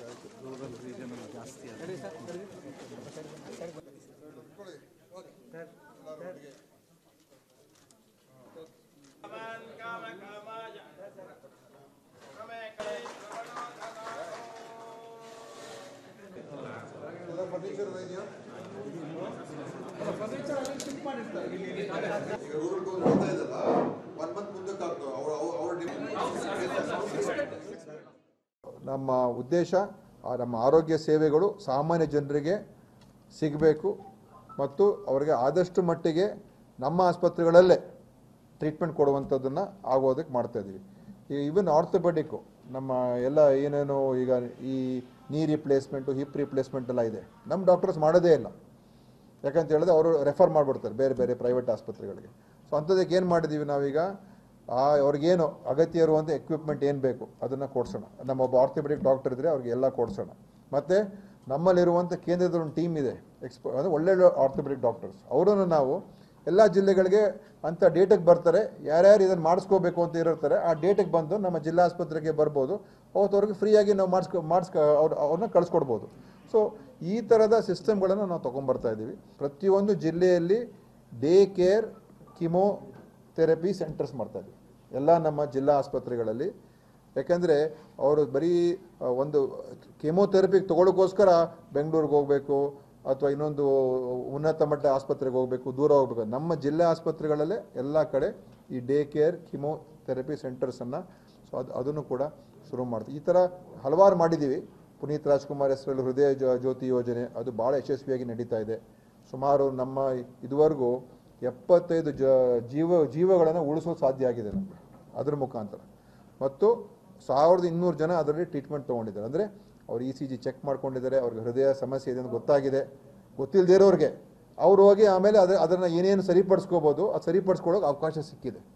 rural ರೀಜನಲ್ಲಿ ಜಾಸ್ತಿ ಆಗಿದೆ ಈಗ ರೂರಲ್ ಗೋಲ್ ಬರ್ತಾ ಇದಲ್ಲ ಒನ್ ಮಂತ್ ಮುಂದಕ್ಕೆ ಆಗ್ತವೆ ಅವ್ರ ಅವ್ರ ನಮ್ಮ ಉದ್ದೇಶ ಆ ನಮ್ಮ ಆರೋಗ್ಯ ಸೇವೆಗಳು ಸಾಮಾನ್ಯ ಜನರಿಗೆ ಸಿಗಬೇಕು ಮತ್ತು ಅವರಿಗೆ ಆದಷ್ಟು ಮಟ್ಟಿಗೆ ನಮ್ಮ ಆಸ್ಪತ್ರೆಗಳಲ್ಲೇ ಟ್ರೀಟ್ಮೆಂಟ್ ಕೊಡುವಂಥದ್ದನ್ನು ಆಗೋದಕ್ಕೆ ಮಾಡ್ತಾ ಇದ್ದೀವಿ ಈ ಇವನ್ ಆರ್ಥೋಪೆಡಿಕ್ಕು ನಮ್ಮ ಎಲ್ಲ ಏನೇನು ಈಗ ಈ ನೀ ರಿಪ್ಲೇಸ್ಮೆಂಟು ಹಿಪ್ ರಿಪ್ಲೇಸ್ಮೆಂಟ್ ಎಲ್ಲ ಇದೆ ನಮ್ಮ ಡಾಕ್ಟರ್ಸ್ ಮಾಡೋದೇ ಇಲ್ಲ ಯಾಕಂತ ಹೇಳಿದ್ರೆ ಅವರು ರೆಫರ್ ಮಾಡಿಬಿಡ್ತಾರೆ ಬೇರೆ ಬೇರೆ ಪ್ರೈವೇಟ್ ಆಸ್ಪತ್ರೆಗಳಿಗೆ ಸೊ ಅಂಥದ್ದಕ್ಕೆ ಏನು ಮಾಡಿದ್ದೀವಿ ನಾವೀಗ ಆ ಅವ್ರಿಗೇನು ಅಗತ್ಯ ಇರುವಂಥ ಎಕ್ವಿಪ್ಮೆಂಟ್ ಏನು ಬೇಕು ಅದನ್ನು ಕೊಡ್ಸೋಣ ನಮ್ಮ ಒಬ್ಬ ಆರ್ಥೋಪೆಡಿಕ್ ಡಾಕ್ಟರ್ ಇದ್ದರೆ ಅವ್ರಿಗೆ ಎಲ್ಲ ಕೊಡ್ಸೋಣ ಮತ್ತು ನಮ್ಮಲ್ಲಿರುವಂಥ ಕೇಂದ್ರದ ಒಂದು ಟೀಮ್ ಇದೆ ಎಕ್ಸ್ಪ ಅಂದರೆ ಒಳ್ಳೊಳ್ಳೆ ಆರ್ಥೋಪೆಡಿಕ್ ಡಾಕ್ಟರ್ಸ್ ಅವರನ್ನು ನಾವು ಎಲ್ಲ ಜಿಲ್ಲೆಗಳಿಗೆ ಅಂಥ ಡೇಟಿಗೆ ಬರ್ತಾರೆ ಯಾರ್ಯಾರು ಇದನ್ನು ಮಾಡಿಸ್ಕೋಬೇಕು ಅಂತ ಇರ್ತಾರೆ ಆ ಡೇಟಿಗೆ ಬಂದು ನಮ್ಮ ಜಿಲ್ಲಾ ಆಸ್ಪತ್ರೆಗೆ ಬರ್ಬೋದು ಅವತ್ತು ಅವ್ರಿಗೆ ಫ್ರೀಯಾಗಿ ನಾವು ಮಾಡಿಸ್ಕೊ ಮಾಡಿಸ್ಕೊ ಅವ್ರು ಅವ್ರನ್ನ ಕಳಿಸ್ಕೊಡ್ಬೋದು ಸೊ ಈ ಥರದ ಸಿಸ್ಟಮ್ಗಳನ್ನು ನಾವು ತೊಗೊಂಬರ್ತಾ ಇದ್ದೀವಿ ಪ್ರತಿಯೊಂದು ಜಿಲ್ಲೆಯಲ್ಲಿ day care chemotherapy centres ಮಾಡ್ತಾ ಇದ್ದೀವಿ ಎಲ್ಲ ನಮ್ಮ ಜಿಲ್ಲಾ ಆಸ್ಪತ್ರೆಗಳಲ್ಲಿ ಯಾಕಂದರೆ ಅವರು ಬರೀ ಆ, ಒಂದು ಕೆಮೊಥೆರಪಿಗೆ ತೊಗೊಳಕ್ಕೋಸ್ಕರ ಬೆಂಗಳೂರಿಗೆ ಹೋಗಬೇಕು ಅಥವಾ ಇನ್ನೊಂದು ಉನ್ನತ ಮಟ್ಟ ಆಸ್ಪತ್ರೆಗೆ ಹೋಗಬೇಕು ದೂರ ಹೋಗ್ಬೇಕು ನಮ್ಮ ಜಿಲ್ಲಾ ಆಸ್ಪತ್ರೆಗಳಲ್ಲೇ ಎಲ್ಲ ಕಡೆ ಈ ಡೇ ಕೇರ್ ಕಿಮೋ ಥೆರಪಿ ಸೆಂಟರ್ಸನ್ನು ಸೊ ಅದು ಅದನ್ನು ಕೂಡ ಶುರು ಮಾಡ್ತೀವಿ ಈ ಥರ ಹಲವಾರು ಮಾಡಿದ್ದೀವಿ ಪುನೀತ್ ರಾಜ್ಕುಮಾರ್ ಹೆಸರಲ್ಲಿ ಹೃದಯ ಜ್ಯೋ- ಜ್ಯೋತಿ ಯೋಜನೆ ಅದು ಭಾಳ ಯಶಸ್ವಿಯಾಗಿ ನಡೀತಾ ಇದೆ ಸುಮಾರು ನಮ್ಮ ಇದುವರೆಗೂ ಎಪ್ಪತ್ತೈದು ಜ ಜೀವ ಜೀವಗಳನ್ನು ಉಳಿಸೋದು ಸಾಧ್ಯ ಆಗಿದೆ ನಮಗೆ ಅದ್ರ ಮುಖಾಂತರ ಮತ್ತು ಸಾವಿರದ ಇನ್ನೂರು ಜನ ಅದರಲ್ಲಿ ಟ್ರೀಟ್ಮೆಂಟ್ ತೊಗೊಂಡಿದ್ದಾರೆ ಅಂದರೆ ಅವ್ರು ಇ ಸಿ ಜಿ ಚೆಕ್ ಮಾಡ್ಕೊಂಡಿದ್ದಾರೆ ಅವ್ರಿಗೆ ಹೃದಯ ಸಮಸ್ಯೆ ಇದೆ ಅಂತ ಗೊತ್ತಾಗಿದೆ ಗೊತ್ತಿಲ್ಲದೇ ಇರೋರಿಗೆ ಅವ್ರು ಹೋಗಿ ಆಮೇಲೆ ಅದ ಅದನ್ನು ಏನೇನು ಸರಿಪಡಿಸ್ಕೋಬೋದು ಅದು ಸರಿಪಡಿಸ್ಕೊಳ್ಳೋಕೆ ಅವಕಾಶ ಸಿಕ್ಕಿದೆ